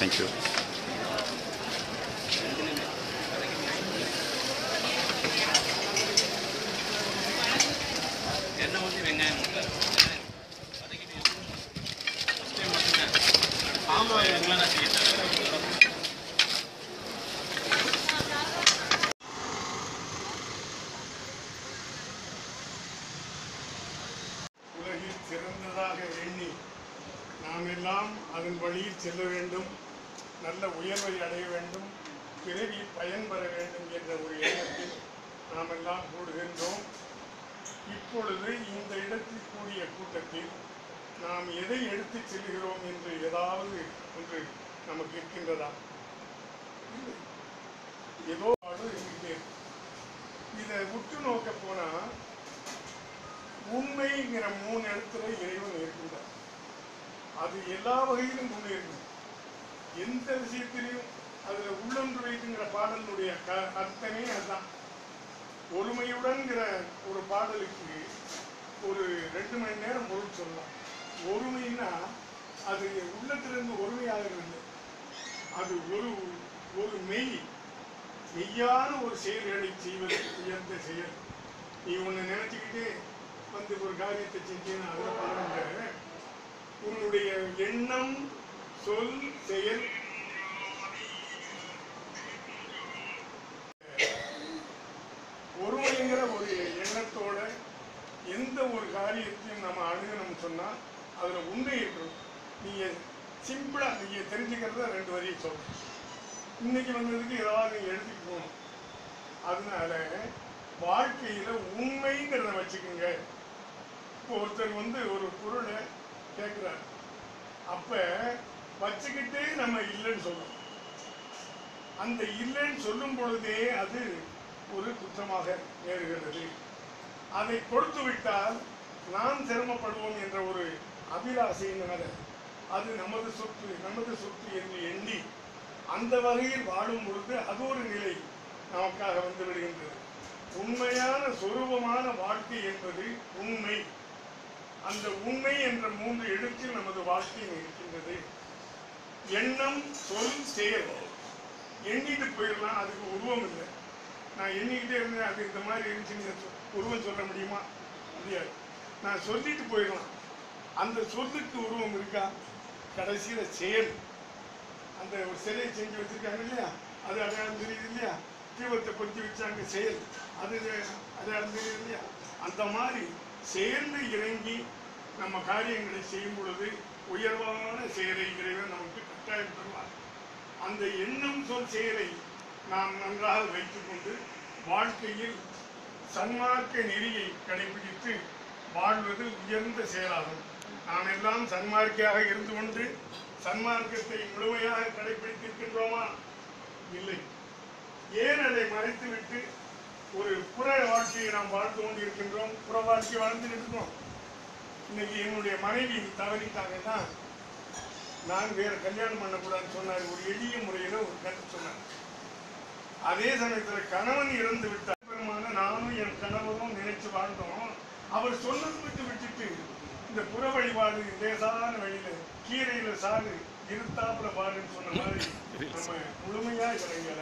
Thank you எண்ணெய் ஊற்றி வெங்காயம் போட்டார் வதக்கிட்டு ஃபஸ்ட் டைம் மட்டும்தான் ஆமாம் எங்களாம் நான் செய்ய தரேன். உலகில் சிறந்ததாக எண்ணி நாம் எல்லாம் அதன் வழியில் செல்ல வேண்டும் நல்ல உயர்வை அடைய வேண்டும் பிறவி பயன்பெற வேண்டும் என்ற ஒரு எண்ணத்தில் நாம் எல்லாம் கூடுகின்றோம் இப்பொழுது இந்த இடத்தில் கூடிய கூட்டத்தில் நாம் எதை எடுத்துச் செல்கிறோம் என்று ஏதாவது ஒன்று நமக்கு இருக்கின்றதா இல்லை. ஏதோ அது இருந்துகிட்டே இருக்கு. இதை உற்று நோக்க போனா உண்மைங்கிற மூணு இடத்துல இறைவன் இருக்கின்றார் அது எல்லா வகையிலும் உண்மை இருக்கும் எந்த விஷயத்திலையும் அதுல உள்ளொன்று வைத்துங்கிற பாடலுடைய க அர்த்தமே அதுதான் ஒருமையுடன்கிற ஒரு பாடலுக்கு ஒரு ரெண்டு மணி நேரம் பொருள் சொல்லலாம் ஒருமைன்னா அது உள்ளத்திலிருந்து ஒருமையாகிறது இல்லை அது ஒரு ஒரு மெய் மெய்யான ஒரு செயல்களை செய்வது உயர்ந்த செயல் நீ ஒன்று நினைச்சுக்கிட்டு வந்து ஒரு காரியத்தை செஞ்சேன்னு அதில் பாருங்க உன்னுடைய எண்ணம் சொல் செயல் ஒருமைங்கிற ஒரு எண்ணத்தோட எந்த ஒரு காரியத்தையும் நம்ம அணுகணும்னு சொன்னா அதுல உண்மை இருக்கணும் நீங்க சிம்பிளா நீங்க தெரிஞ்சுக்கிறத ரெண்டு வரியை சொல்லணும் இன்னைக்கு வந்ததுக்கு ஏதாவது நீங்க எடுத்துட்டு போகணும் அதனால வாழ்க்கையில உண்மைங்கிறத வச்சுக்கோங்க இப்போ ஒருத்தர் வந்து ஒரு பொருளை கேட்குறாரு அப்ப வச்சுக்கிட்டே நம்ம இல்லைன்னு சொல்லணும் அந்த இல்லைன்னு சொல்லும் பொழுதே அது ஒரு குற்றமாக நேருகிறது அதை கொடுத்து விட்டால் நாம் சிரமப்படுவோம் என்ற ஒரு அபிலாசையினால அது நமது சொத்து நமது சொத்து என்று எண்ணி அந்த வகையில் வாழும் பொழுது அது ஒரு நிலை நமக்காக வந்து விடுகின்றது உண்மையான சொரூபமான வாழ்க்கை என்பது உண்மை அந்த உண்மை என்ற மூன்று எழுத்தில் நமது வாழ்க்கை இருக்கின்றது எண்ணம் சொல் செயல் எண்ணிட்டு போயிடலாம் அதுக்கு உருவம் இல்லை நான் எண்ணிக்கிட்டே இருந்தேன் அது இந்த மாதிரி இருந்துச்சுன்னு சொ- உருவம் சொல்ல முடியுமா முடியாது நான் சொல்லிட்டு போயிடலாம் அந்த சொல்லுக்கு உருவம் இருக்கா கடைசியில செயல் அந்த ஒரு சிலையை செஞ்சு வச்சிருக்காங்க இல்லையா அது அடையாளம் தெரியுது இல்லையா தீபத்தை பொருத்தி வச்சாங்க செயல் அது அடையாளம் தெரியுது இல்லையா அந்த மாதிரி செயல்ல இறங்கி நம்ம காரியங்களை செய்யும் பொழுது உயர்வான செயலை இறைவன் நமக்கு கட்டாயம் தருவார் அந்த எண்ணம் சொல் செயலை நாம் நன்றாக வைத்துக்கொண்டு வாழ்க்கையில் சன்மார்க்க நெறியை கடைபிடித்து வாழ்வது உயர்ந்த செயலாகும் நாம் எல்லாம் சன்மார்க்கியாக இருந்து கொண்டு சன்மார்க்கத்தை முழுமையாக கடைபிடித்திருக்கின்றோமா இல்லை ஏன் அதை மறைத்துவிட்டு ஒரு புற வாழ்க்கையை நாம் வாழ்ந்து கொண்டிருக்கின்றோம் புற வாழ்க்கை வாழ்ந்து இருக்கோம் இன்னைக்கு என்னுடைய மனைவி தவறிட்டாங்கன்னா நான் வேற கல்யாணம் பண்ணக்கூடாதுன்னு சொன்னார் ஒரு எளிய முறையில ஒரு கருத்து சொன்னார் அதே சமயத்துல கணவன் இறந்து விட்டார் பெருமான நானும் என் கணவரும் நினைச்சு வாழ்ந்தோம் அவர் சொன்னது விட்டு விட்டுட்டு இந்த புற வழிபாடு லேசான வழியில கீரையில சாறு இருத்தாப்புல பாருன்னு சொன்ன மாதிரி நம்ம முழுமையா இறங்கல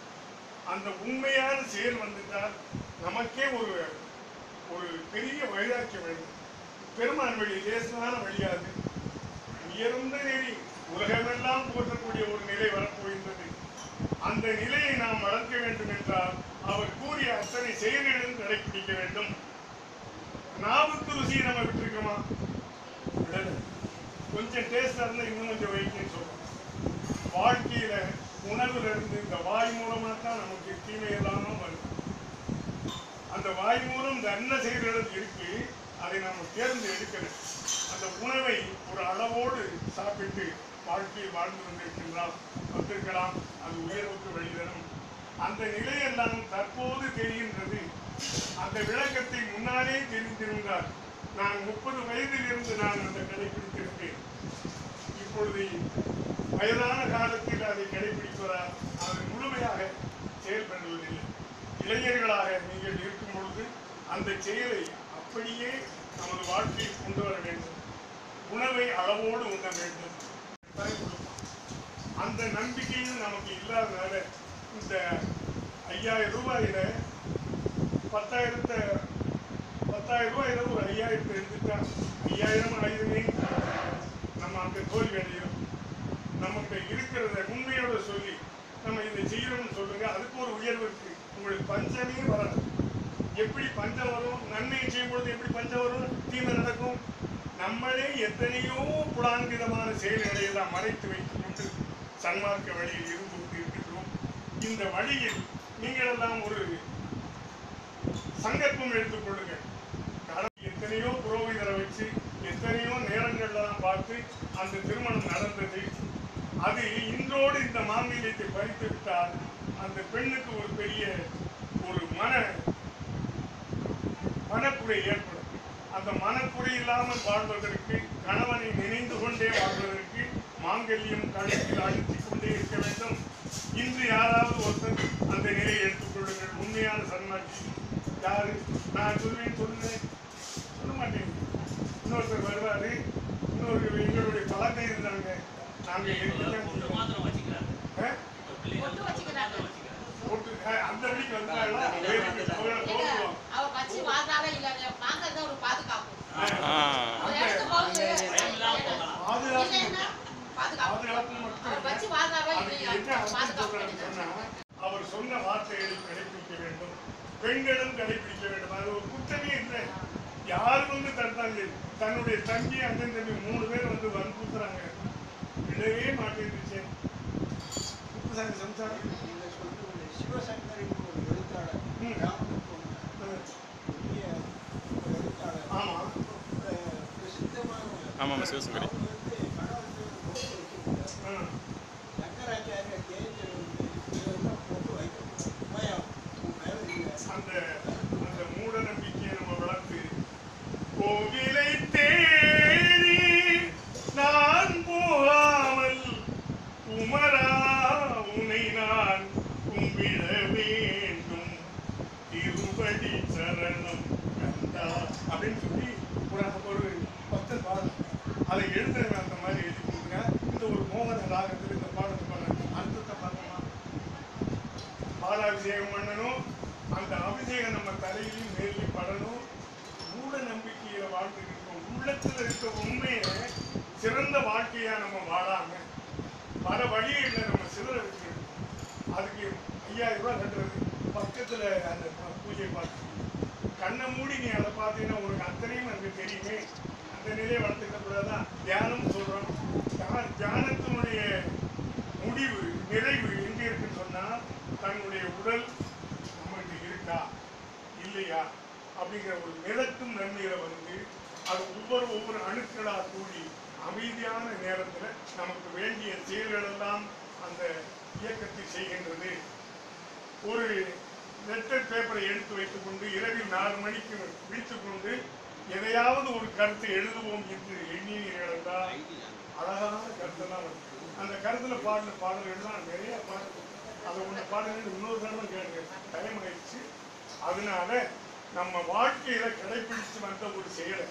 அந்த உண்மையான செயல் வந்துட்டால் நமக்கே ஒரு ஒரு பெரிய வைராக்கியம் வேண்டும் பெருமான் வழி லேசான வழியாது உயர்ந்த நெறி உலகமெல்லாம் போற்றக்கூடிய ஒரு நிலை வரப்போகின்றது அந்த நிலையை நாம் வளர்க்க வேண்டும் என்றால் அவர் கூறிய அத்தனை செயல்களிலும் கடைபிடிக்க வேண்டும் நாவுக்கு ருசி நம்ம விட்டுருக்கோமா விடல கொஞ்சம் டேஸ்டா இருந்தா இன்னும் கொஞ்சம் வைக்கன்னு சொல்றோம் வாழ்க்கையில உணவுல இருந்து இந்த வாய் மூலமா தான் நமக்கு தீமை எல்லாமே வருது அந்த வாய் மூலம் இந்த அன்ன செயல்கள் இருக்கு அதை நாம் தேர்ந்து எடுக்கணும் அந்த உணவை ஒரு அளவோடு சாப்பிட்டு வாழ்க்கையில் வாழ்ந்து கொண்டிருக்கின்றால் வந்திருக்கலாம் அது உயர்வுக்கு வழிதரும் அந்த நிலையெல்லாம் தற்போது தெரிகின்றது அந்த விளக்கத்தை முன்னாலே தெரிந்திருந்தார் நான் முப்பது வயதில் இருந்து நான் அந்த கடைபிடித்திருப்பேன் இப்பொழுது வயதான காலத்தில் அதை கடைபிடிப்பதால் அது முழுமையாக செயல்படுவதில்லை இளைஞர்களாக நீங்கள் இருக்கும் பொழுது அந்த செயலை அப்படியே நமது வாழ்க்கையில் கொண்டு வர வேண்டும் உணவை அளவோடு உண்ண வேண்டும் கட்டாயம் கொடுப்பான். அந்த நம்பிக்கையும் நமக்கு இல்லாதனால இந்த ஐயாயிரம் ரூபாயில பத்தாயிரத்தை பத்தாயிரம் ரூபாயில ஒரு ஐயாயிரத்தை எடுத்துட்டா ஐயாயிரம் ஆயிரமே நம்ம அங்க தோல்வி அடைகிறோம் நமக்கு இருக்கிறத உண்மையோட சொல்லி நம்ம இதை செய்யறோம்னு சொல்லுங்க அதுக்கு ஒரு உயர்வு இருக்கு உங்களுக்கு பஞ்சமே வராது எப்படி பஞ்சம் வரும் நன்மை செய்யும் பொழுது எப்படி பஞ்சம் வரும் தீமை நடக்கும் நம்மளே எத்தனையோ புலாங்கிதமான செயல்களை எல்லாம் மறைத்து வைத்துக் கொண்டு சன்மார்க்க வழியில் இருந்து கொண்டு இருக்கின்றோம் இந்த வழியில் நீங்கள் எல்லாம் ஒரு சங்கல்பம் எடுத்துக் கொள்ளுங்கள் கடவுள் எத்தனையோ புரோகிதரை வச்சு எத்தனையோ நேரங்கள்லாம் பார்த்து அந்த திருமணம் நடந்தது அது இன்றோடு இந்த மாங்கல்யத்தை பறித்து விட்டால் அந்த பெண்ணுக்கு ஒரு பெரிய ஒரு மன மனக்குறை ஏற்படும் அந்த மனக்குறை இல்லாமல் வாழ்வதற்கு கணவனை நினைந்து கொண்டே வாழ்வதற்கு மாங்கல்யம் கழுத்தில் அழுத்திக் கொண்டே இருக்க வேண்டும் இன்று யாராவது ஒருத்தர் அந்த நிலையை எடுத்துக்கொள்ளுங்கள் உண்மையான சன்மார்க்கி யாரு நான் சொல்வேன் சொல்லுங்க சொல்ல மாட்டேன் இன்னொருத்தர் வருவாரு இன்னொரு எங்களுடைய பழக்கம் இருந்தாங்க நாங்க பொண்ணு மாத்திரம் வச்சுக்கிறாங்க ஆ? இப்ப பிள்ளைங்க பொண்ணு வச்சுக்கிறாங்க. போட்டு ஆ, அந்த வழிக்கு வந்தாங்களா வேறு அவங்கள ஏங்க, தோற்றுவோம் அவ வச்சு வாழ்ந்தாலே இல்ல வாங்கறது ஒரு பாதுகாப்பு ஆ. ஒரு இடத்துக்கு போகுது, பயம் இல்லாம போகலாம். பாதுகாப்பு இல்லைன்னா பாதுகாப்பு பாதுகாப்பு மட்டும் அவர் இல்லை. வச்சு வாழ்ந்தாரோ அதுக்கு இல்லையா என்ன அர்த்தம் பாதுகாப்பு சொல்றாருன்னு கிடையாது. சொன்னா, அவர் சொன்ன வார்த்தைகளை கடைபிடிக்க வேண்டும் பெண்களும் கடைபிடிக்க வேண்டும் அது ஒரு குற்றமே இல்லை யார் வந்து தடுத்தாங்க தன்னுடைய தம்பி அண்ணன் தம்பி மூணு பேர் வந்து வன்புறுத்துறாங்க விடவே மாட்டேங்குச்சு குப்புசாமி சம்சாரம் நீங்க சொல்றது சிவசங்கரின் ஒரு எழுத்தாளர் ம். கிராமத்துக்கு வந்தார். பெரிய ஒரு எழுத்தாளர். ஆமா அஹ் பிரசித்தமான ஆமாம் சிவசங்கரி அவர் வந்து கணவருக்கு ஒரு பொட்டு வச்சிருந்தார். ஆ. சங்கராச்சாரிய ஜெயத்தில் வந்து இதெல்லாம் பொட்டு வைக்கக்கூடாது. பயம். உன் மேல இல்லை. அந்த அந்த மூட நம்பிக்கையை நம்ம வளர்த்து கோவிலை தேடி நான் போகாமல் குமரா உனை நான் கும்பிட வேண்டும் திருவடி சரணம் கண்டா அப்படின்னு சொல்லி ஒரு ஒரு பத்து பாடல் அதை எழுதுறவன் அந்த மாதிரி எழுதி கொடுங்க இந்த ஒரு மோகன ராகத்தில் இந்த பாடத்தை பண்ண அர்த்தத்தை பார்த்தோமா பாலாபிஷேகம் பண்ணணும் அந்த அபிஷேகம் நம்ம தலையிலும் மேலையும் படணும் மூட நம்பிக்கையில வாழ்ந்துட்டு இருக்கோம் உள்ளத்துல இருக்க உண்மையை சிறந்த வாழ்க்கையா நம்ம வாழாம பல வழிகளில் நம்ம சிதற வச்சிருக்கோம் அதுக்கு ஐயாயிரம் ரூபாய் கட்டுறது பக்கத்துல அந்த ப- பூஜை பார்த்து கண்ணை மூடி நீ அதை பார்த்தீங்கன்னா உனக்கு அத்தனையும் எனக்கு தெரியுமே அந்த நிலையை வளர்த்துக்க கூடாதா தியானம் சொல்றோம் தியா- தியானத்தினுடைய முடிவு நிறைவு எங்க இருக்குன்னு சொன்னா தன்னுடைய உடல் நம்மகிட்ட இருக்கா இல்லையா அப்படிங்கிற ஒரு மிதக்கும் நன்மையில வந்து அது ஒவ்வொரு ஒவ்வொரு அணுக்களா கூடி அமைதியான நேரத்துல நமக்கு வேண்டிய செயல்கள் எல்லாம் அந்த இயக்கத்தை செய்கின்றது ஒரு லெட்டர் பேப்பரை எடுத்து வைத்துக் கொண்டு இரவில் நாலு மணிக்கு விழித்துக் கொண்டு எதையாவது ஒரு கருத்தை எழுதுவோம் என்று எண்ணினீர்கள் என்றால் அழகான கருத்தெல்லாம் இருக்கு அந்த கருத்துல பாடின பாடல்கள்லாம் நிறைய பாடல் அதை ஒன்று பாடல்கள் இன்னொரு தடவை கேளுங்க டைம் ஆயிடுச்சு அதனால நம்ம வாழ்க்கையில கடைபிடிச்சு வந்த ஒரு செயலை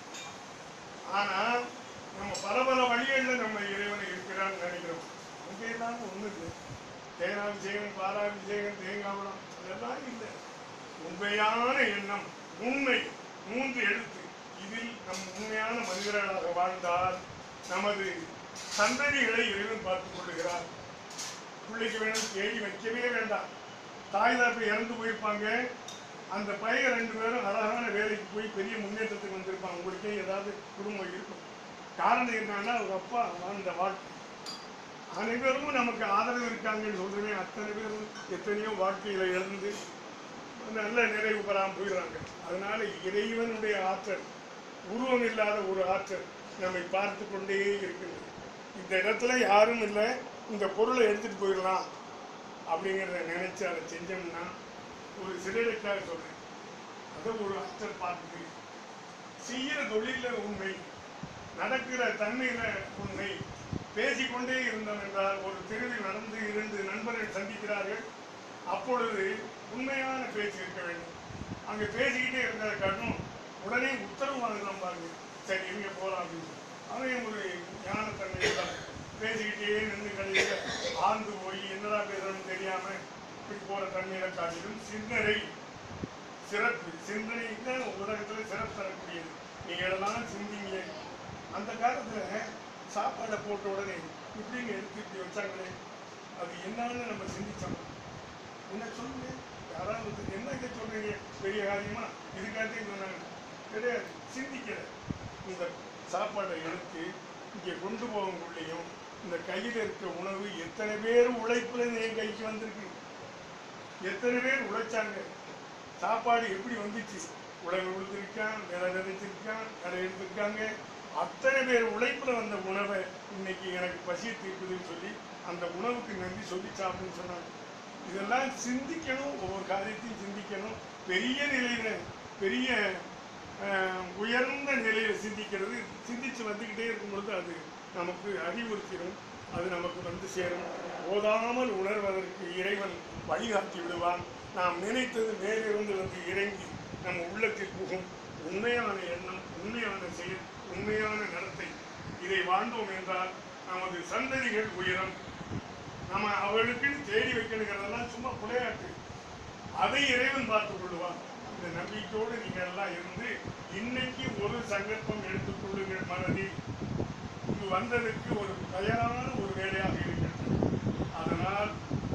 ஆனா நம்ம பல பல வழிகள்ல நம்ம இறைவனை இருக்கிறான்னு நினைக்கிறோம் அங்கெல்லாம் ஒண்ணு இல்லை தேனாபிஷேகம் பாலாபிஷேகம் தேங்காவளம் அதெல்லாம் இல்லை உண்மையான எண்ணம் உண்மை மூன்று எழுத்து இதில் நம் உண்மையான மனிதர்களாக வாழ்ந்தால் நமது சந்ததிகளை இறைவன் பார்த்துக் கொள்ளுகிறார் பிள்ளைக்கு வேணும் தேடி வைக்கவே வேண்டாம் தாய் தாப்பை இறந்து போயிருப்பாங்க அந்த பையன் ரெண்டு பேரும் அழகான வேலைக்கு போய் பெரிய முன்னேற்றத்துக்கு வந்திருப்பாங்க உங்களுக்கே ஏதாவது குடும்பம் இருக்கும் காரணம் என்னன்னா அவங்க அப்பா வாழ்ந்த வாழ்க்கை அனைவரும் நமக்கு ஆதரவு இருக்காங்கன்னு சொல்றேன் அத்தனை பேரும் எத்தனையோ வாழ்க்கையில இழந்து நல்ல நிறைவு பெறாமல் போயிடுறாங்க அதனால இறைவனுடைய ஆற்றல் உருவம் இல்லாத ஒரு ஆற்றல் நம்மை பார்த்து கொண்டே இருக்கின்றது இந்த இடத்துல யாரும் இல்லை இந்த பொருளை எடுத்துட்டு போயிடலாம் அப்படிங்கிறத நினைச்சு அதை செஞ்சோம்னா ஒரு சிறைக்காக சொல்றேன் அதை ஒரு ஆற்றல் பார்த்து செய்யற தொழில உண்மை நடக்கிற தன்மையில உண்மை பேசிக்கொண்டே இருந்தோம் என்றால் ஒரு தெருவில் நடந்து இருந்து நண்பர்கள் சந்திக்கிறார்கள் அப்பொழுது உண்மையான பேச்சு இருக்க வேண்டும் அங்க பேசிக்கிட்டே இருந்ததை காட்டும் உடனே உத்தரவு வாங்கலாம் பாருங்க சரி இங்க போலாம் அப்படின்னு சொல்லி. அவன் ஒரு ஞானத்தன்மையோட பேசிக்கிட்டே நின்று கடையில் ஆழ்ந்து போய் என்னடா பேசுறோம்னு தெரியாம இப்படி போற தண்ணீரை காட்டிலும் சிந்தனை சிறப்பு சிந்தனை தான் உலகத்துல சிறப்பு தரக்கூடியது நீங்க எல்லாம் சிந்திங்க அந்த காலத்துல சாப்பாடை போட்ட உடனே இப்படிங்க எடுத்து இப்படி வச்சாங்களே அது என்னன்னு நம்ம சிந்திச்சோம் என்ன சொல்லுங்க யாராவது ஒருத்தர் என்ன இதை சொல்றீங்க பெரிய காரியமா இதுக்காகவே சொன்னாங்க கிடையாது சிந்திக்கல இந்த சாப்பாடை எடுத்து இங்கே கொண்டு போகக்குள்ளேயும் இந்த கையில் இருக்கிற உணவு எத்தனை பேர் உழைப்புல என் கைக்கு வந்திருக்கு எத்தனை பேர் உழைச்சாங்க சாப்பாடு எப்படி வந்துச்சு உழவு விழுந்திருக்கான் விலை விதைச்சிருக்கான் கடை எடுத்திருக்காங்க அத்தனை பேர் உழைப்புல வந்த உணவை இன்னைக்கு எனக்கு பசியை தீர்க்குதுன்னு சொல்லி அந்த உணவுக்கு நன்றி சொல்லி சாப்பிடுன்னு சொன்னாங்க இதெல்லாம் சிந்திக்கணும் ஒவ்வொரு காரியத்தையும் சிந்திக்கணும் பெரிய நிலையில பெரிய அஹ், உயர்ந்த நிலையில சிந்திக்கிறது சிந்திச்சு வந்துக்கிட்டே இருக்கும் பொழுது அது நமக்கு அறிவுறுத்திடும் அது நமக்கு வந்து சேரும் ஓதாமல் உணர்வதற்கு இறைவன் வழிகாட்டி விடுவான் நாம் நினைத்தது மேலிருந்து வந்து இறங்கி நம் உள்ளத்தில் புகும் உண்மையான எண்ணம் உண்மையான செயல் உண்மையான நடத்தை இதை வாழ்ந்தோம் என்றால் நமது சந்ததிகள் உயரம் நம்ம அவளுக்குன்னு தேடி வைக்கணுங்கிறதெல்லாம் சும்மா விளையாட்டு அதை இறைவன் பார்த்துக் கொள்வான் இந்த நம்பிக்கையோடு நீங்கள் எல்லாம் இருந்து இன்னைக்கு ஒரு சங்கல்பம் எடுத்துக் கொள்ளுங்கள் மனதில் இங்கு வந்ததற்கு ஒரு தயாரான ஒரு வேலையாக இருக்கிறது அதனால்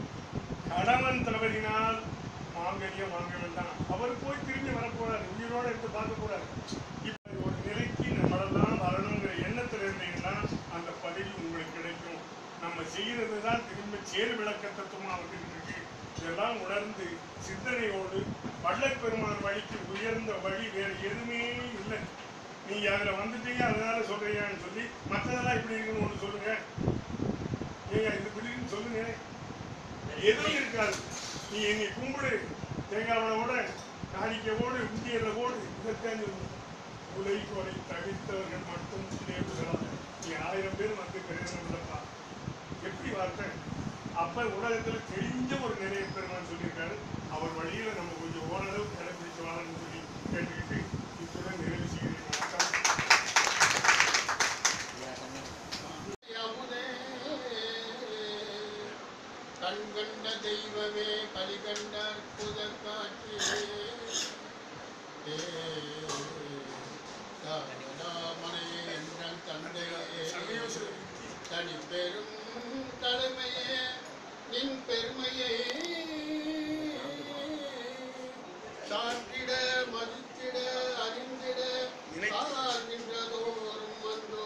கணவன் தவறினால் மாங்கல்யம் வாங்க வேண்டாம் அவர் போய் திரும்பி வரக்கூடாது உயிரோட எடுத்து பார்க்க கூடாது இப்ப ஒரு நிலைக்கு நம்மளெல்லாம் வரணுங்கிற எண்ணத்துல இருந்தீங்கன்னா அந்த பதில் உங்களுக்கு கிடைக்கும் நம்ம செய்யறது தான் திரும்ப செயல் விளக்க தத்துவமா வந்துட்டு இருக்கு இதெல்லாம் உணர்ந்து சிந்தனையோடு வள்ளற்பெருமான் வழிக்கு உயர்ந்த வழி வேற எதுவுமே இல்லை நீங்க அதுல வந்துட்டீங்க அதனால சொல்றீங்கன்னு சொல்லி மற்றதெல்லாம் இப்படி இருக்குன்னு ஒன்று சொல்லுங்க ஏங்க இது இப்படி இருக்குன்னு சொல்லுங்க எதுவும் இருக்காது நீ என்னை கும்பிடு தேங்காவோட காணிக்கையோடு உண்டியல ஓடு இதற்காக உலை கொலை தவிர்த்தவர்கள் மட்டும் தேர்வுகளாக நீ ஆயிரம் பேர் வந்து பெரியப்பா எப்படி வார்த்தை அப்ப உலகத்துல தெரிஞ்ச ஒரு நிறைய பெருமான் சொல்லியிருக்காரு அவர் வழியில நம்ம கொஞ்சம் ஓரளவு கடைபிடிச்சு வாழணும்னு சொல்லி கேட்டுக்கிட்டு இத்துடன் நிறைவு செய்கிறேன் வணக்கம் யமுனே கண்கண்ட தெய்வமே கலிகண்ட அற்புத காட்சியே ஏ, தாரகாமணி என்றன் தந்தையே தனி பெரும் தலைமையே நின் பெருமையை சாற்றிட மதித்திட அறிந்திட சார்கின்றதோறும் வந்தோ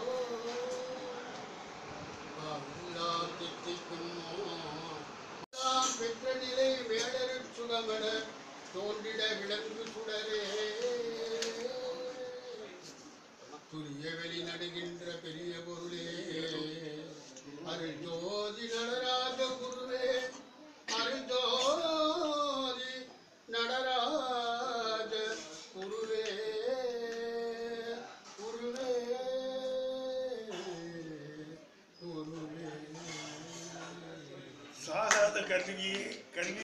எல்லாம் தித்திக்குமோ எல்லாம் பெற்ற நிலை வேடரில் சுகமட தோன்றிட விளங்கு சுடரே துரிய வெளி நடுகின்ற பெரிய பொருளே அருள் ஜோதி நடராஜ குருவே அருள் ஜோதி நடராஜ குருவே குருவே குருவே சாகாத கல்வியே கல்வி